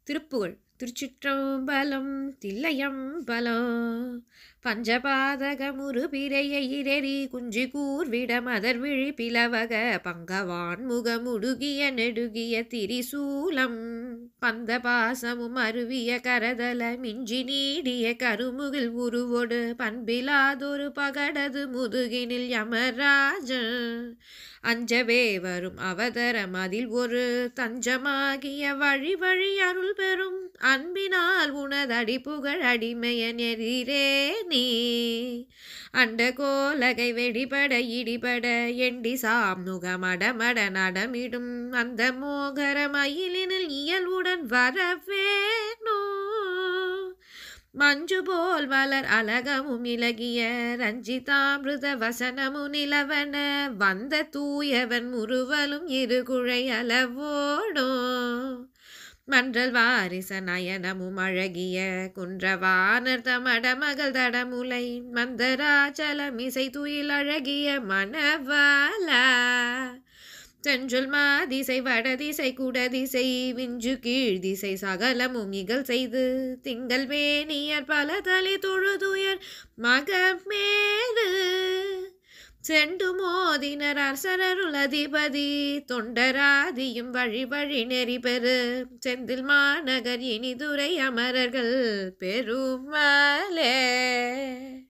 திருப்புகழ் திருச்சிற்றம்பலம் தில்லையம்பலம் பஞ்சபாதகமுரு பிறைய இரரி குஞ்சி கூர்விட மதர் விழி பிளவக பங்கவான் முகமுடுகிய நெடுகிய திரிசூலம் பந்த பாசமும் அருவிய கரதல மிஞ்சி நீடிய கருமுகில் உருவொடு பண்பிலாதொரு பகடது முதுகினில் யமராஜன் அஞ்சவே வரும் அவதரம் அதில் ஒரு தஞ்சமாகிய வழி வழி அருள் பெறும் அன்பினால் உனதடி புகழ் அடிமைய நெறிரே நீ அண்ட கோலகை வெடிபட இடிபட எண்டி சாமுகமடமட நடமிடும் அந்த மோகர மயிலினில் இயல்புடன் வரவேனோ மஞ்சு போல் மலர் அலகமும் இலகிய ரஞ்சிதாமிருத வசனமு நிலவன வந்த தூயவன் முறுவலும் இருகுழை அளவோடோ மன்றல் வாரிச நயனமும் அழகிய குன்றவானர் தமடமகள் தடமுலை மந்தராச்சலம் இசை துயில் அழகிய மணவாலா செஞ்சொல் மாதிசை வடதிசை குடதிசை விஞ்சு கீழ் திசை சகலமும் இகழ் செய்து திங்கள் மேனியர் பல தலை தொழுதுயர் மகமேறு செண்டு மோதினர் அரசரருள் அதிபதி தொண்டராதியும் வழி வழி நெறி பெறு செந்தில் மாநகர் இனிதுரை அமரர்கள் பெருமாளே